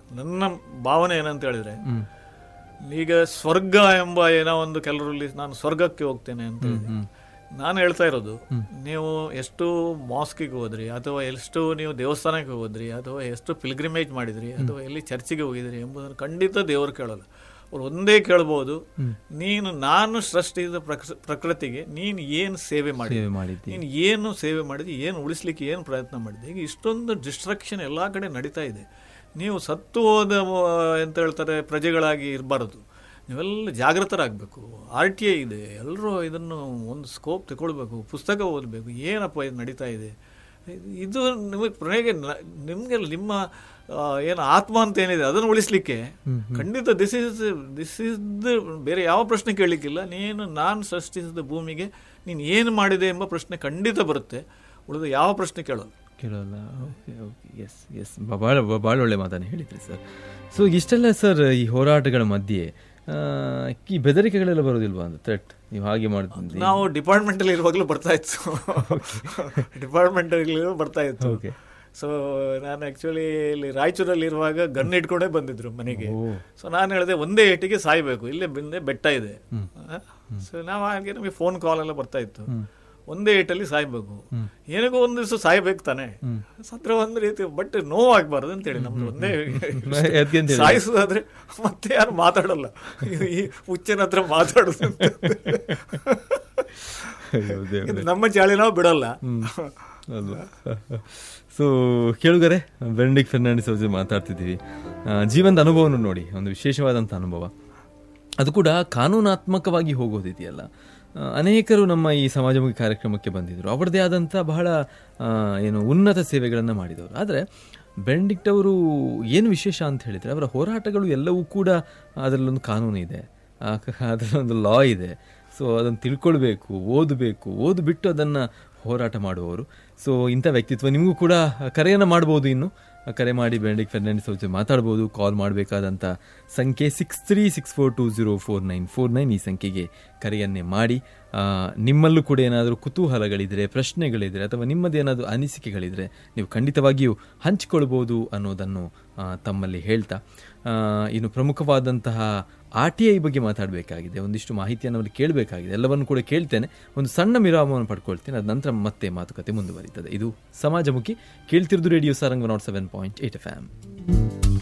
ನನ್ನ ಭಾವನೆ ಏನಂತ ಹೇಳಿದ್ರೆ ಈಗ ಸ್ವರ್ಗ ಎಂಬ ಏನೋ ಒಂದು ಕೆಲವರಲ್ಲಿ ನಾನು ಸ್ವರ್ಗಕ್ಕೆ ಹೋಗ್ತೇನೆ ಅಂತ ಹೇಳಿ. ನಾನು ಹೇಳ್ತಾ ಇರೋದು ನೀವು ಎಷ್ಟು ಮಾಸ್ಕಿಗೆ ಹೋದ್ರಿ ಅಥವಾ ಎಷ್ಟು ನೀವು ದೇವಸ್ಥಾನಕ್ಕೆ ಹೋದ್ರಿ ಅಥವಾ ಎಷ್ಟು ಪಿಲ್ಗ್ರಿಮೇಜ್ ಮಾಡಿದ್ರಿ ಅಥವಾ ಎಲ್ಲಿ ಚರ್ಚಿಗೆ ಹೋಗಿದ್ರಿ ಎಂಬುದನ್ನು ಖಂಡಿತ ದೇವರು ಕೇಳಲ್ಲ ಅವ್ರು ಒಂದೇ ಕೇಳ್ಬೋದು ನೀನು ನಾನು ಸೃಷ್ಟಿಸಿದ ಪ್ರಕೃ- ಪ್ರಕೃತಿಗೆ ನೀನು ಏನು ಸೇವೆ ಮಾಡಿ ಸೇವೆ ಮಾಡಿದ್ದಿ ನೀನು ಏನು ಸೇವೆ ಮಾಡಿದ್ವಿ ಏನು ಉಳಿಸ್ಲಿಕ್ಕೆ ಏನು ಪ್ರಯತ್ನ ಮಾಡಿದೆ ಈಗ ಇಷ್ಟೊಂದು ಡಿಸ್ಟ್ರಕ್ಷನ್ ಎಲ್ಲ ಕಡೆ ನಡೀತಾ ಇದೆ ನೀವು ಸತ್ತು ಹೋದ ಆ, ಎಂತ ಹೇಳ್ತಾರೆ ಪ್ರಜೆಗಳಾಗಿ ಇರಬಾರದು ನೀವೆಲ್ಲ ಜಾಗೃತರಾಗಬೇಕು ಆರ್ ಟಿ ಐ ಇದೆ ಎಲ್ಲರೂ ಇದನ್ನು ಒಂದು ಸ್ಕೋಪ್ ತಗೊಳ್ಬೇಕು ಪುಸ್ತಕ ಓದಬೇಕು ಏನಪ್ಪ ಇದು ನಡೀತಾ ಇದೆ ಇದು ನಿಮಗೆ ಕೊನೆಗೆ ನ- ನಿಮಗೆ ನಿಮ್ಮ ಆ, ಏನು ಆತ್ಮ ಅಂತ ಏನಿದೆ ಅದನ್ನು ಉಳಿಸ್ಲಿಕ್ಕೆ ಖಂಡಿತ this is this is the ಬೇರೆ ಯಾವ ಪ್ರಶ್ನೆ ಕೇಳಲಿಕ್ಕಿಲ್ಲ ನೀನು ನಾನು ಸೃಷ್ಟಿಸಿದ ಭೂಮಿಗೆ ನೀನು ಏನು ಮಾಡಿದೆ ಎಂಬ ಪ್ರಶ್ನೆ ಖಂಡಿತ ಬರುತ್ತೆ ಉಳಿದ ಯಾವ ಪ್ರಶ್ನೆ ಕೇಳೋಲ್ಲ ಕೇಳೋಲ್ಲ ಓಕೆ ಓಕೆ ಎಸ್ ಎಸ್ ಭಾಳ ಭಾಳ ಒಳ್ಳೆ ಮಾತನ್ನು ಹೇಳಿದ್ರಿ ಸರ್ ಸೊ ಇಷ್ಟೆಲ್ಲ ಸರ್ ಈ ಹೋರಾಟಗಳ ಮಧ್ಯೆ ಆ, ಈ ಬೆದರಿಕೆಗಳೆಲ್ಲ ಬರೋದಿಲ್ವಾ ಅಂತ ಥ್ರೆಟ್ ನೀವು ಹಾಗೆ ಮಾಡ್ತಿದ್ರಿ ನಾವು ಡಿಪಾರ್ಟ್ಮೆಂಟ್ ಅಲ್ಲಿ ಇರುವಾಗಲೂ ಬರ್ತಾ ಇತ್ತು ಡಿಪಾರ್ಟ್ಮೆಂಟ್ ಅಲ್ಲಿ ಬರ್ತಾ ಇತ್ತು ಓಕೆ ಸೊ ನಾನು ಆಕ್ಚುಲಿ ಇಲ್ಲಿ ರಾಯಚೂರಲ್ಲಿ ಇರುವಾಗ ಗನ್ ಇಟ್ಕೊಂಡೇ ಬಂದಿದ್ರು ಮನೆಗೆ ಸೊ ನಾನು ಹೇಳಿದೆ ಒಂದೇ ಏಟಿಗೆ ಸಾಯ್ಬೇಕು ಇಲ್ಲೇ ಬಂದೆ ಬೆಟ್ಟ ಇದೆ ಸೊ ನಾವು ಹಾಗೆ ನಮಗೆ ಫೋನ್ ಕಾಲ್ ಎಲ್ಲ ಬರ್ತಾ ಇತ್ತು ಒಂದೇ ಏಟಲ್ಲಿ ಸಾಯ್ಬೇಕು ಏನಕ್ಕೋ ಒಂದು ದಿವಸ ಸಾಯ್ಬೇಕು ತಾನೆ ಸತ್ರ ಒಂದು ರೀತಿ ಬಟ್ ನೋವಾಗಬಾರ್ದು ಅಂತೇಳಿ ನಮ್ದು ಒಂದೇ ಅದಕ್ಕೆ ಅಂತ ಹೇಳಿ ಸಾಯಿಸೋದಾದ್ರೆ ಮತ್ತೆ ಯಾರು ಮಾತಾಡಲ್ಲ ಈ ಹುಚ್ಚನ ಹತ್ರ ಮಾತಾಡೋದು ಅಂತ. ಅಯ್ಯೋ ದೇವ್ರೇ. ಇದು ನಮ್ಮ ಚಾಳಿ ನಾವು ಬಿಡಲ್ಲ ಅಲ್ವಾ ಸೊ ಕೇಳುಗರೆ ಬೆಂಡಿಕ್ ಫೆರ್ನಾಂಡಿಸ್ ಅವ್ರ ಜೊತೆ ಮಾತಾಡ್ತಿದ್ದೀವಿ ಆ, ಜೀವನದ ಅನುಭವವನ್ನು ನೋಡಿ ಒಂದು ವಿಶೇಷವಾದಂಥ ಅನುಭವ ಅದು ಕೂಡ ಕಾನೂನಾತ್ಮಕವಾಗಿ ಹೋಗೋದಿದೆಯಲ್ಲ ಆ, ಅನೇಕರು ನಮ್ಮ ಈ ಸಮಾಜಮುಖಿ ಕಾರ್ಯಕ್ರಮಕ್ಕೆ ಬಂದಿದ್ದರು ಅವರದೇ ಆದಂಥ ಬಹಳ ಆ, ಏನು ಉನ್ನತ ಸೇವೆಗಳನ್ನು ಮಾಡಿದವರು ಆದರೆ ಬೆಂಡಿಕ್ಟ್ ಅವರು ಏನು ವಿಶೇಷ ಅಂತ ಹೇಳಿದರೆ ಅವರ ಹೋರಾಟಗಳು ಎಲ್ಲವೂ ಕೂಡ ಅದರಲ್ಲೊಂದು ಕಾನೂನು ಇದೆ ಆ ಕ- ಅದರಲ್ಲೊಂದು ಲಾ ಇದೆ ಸೊ ಅದನ್ನು ತಿಳ್ಕೊಳ್ಬೇಕು ಓದಬೇಕು ಓದ್ಬಿಟ್ಟು ಅದನ್ನು ಹೋರಾಟ ಮಾಡುವವರು ಸೊ ಇಂಥ ವ್ಯಕ್ತಿತ್ವ ನಿಮಗೂ ಕೂಡ ಕರೆಯನ್ನು ಮಾಡ್ಬೋದು ಇನ್ನು ಕರೆ ಮಾಡಿ ಬೆಂಡಿಕ್ ಫೆರ್ನಾಂಡಿಸ್ ಅವ್ರ ಜೊತೆ ಮಾತಾಡ್ಬೋದು ಕಾಲ್ ಮಾಡಬೇಕಾದಂಥ ಸಂಖ್ಯೆ six three six four two zero four nine four nine ಈ ಸಂಖ್ಯೆಗೆ ಕರೆಯನ್ನೇ ಮಾಡಿ ಆ, ನಿಮ್ಮಲ್ಲೂ ಕೂಡ ಏನಾದರೂ ಕುತೂಹಲಗಳಿದ್ರೆ ಪ್ರಶ್ನೆಗಳಿದ್ರೆ ಅಥವಾ ನಿಮ್ಮದೇನಾದರೂ ಅನಿಸಿಕೆಗಳಿದ್ರೆ ನೀವು ಖಂಡಿತವಾಗಿಯೂ ಹಂಚಿಕೊಳ್ಬೋದು ಅನ್ನೋದನ್ನು ಆ, ತಮ್ಮಲ್ಲಿ ಹೇಳ್ತಾ ಆ, ಇನ್ನು ಪ್ರಮುಖವಾದಂತಹ ಆರ್ ಟಿ ಐ ಬಗ್ಗೆ ಮಾತಾಡಬೇಕಾಗಿದೆ ಒಂದಿಷ್ಟು ಮಾಹಿತಿಯನ್ನು ಅಲ್ಲಿ ಕೇಳಬೇಕಾಗಿದೆ ಎಲ್ಲವನ್ನು ಕೂಡ ಕೇಳ್ತೇನೆ ಒಂದು ಸಣ್ಣ ವಿರಾಮವನ್ನು ಪಡ್ಕೊಳ್ತೇನೆ ಅದ ನಂತರ ಮತ್ತೆ ಮಾತುಕತೆ ಮುಂದುವರಿತದೆ ಇದು ಸಮಾಜಮುಖಿ ಕೇಳ್ತಿರೋದು radio Sarang nought seven point eight F M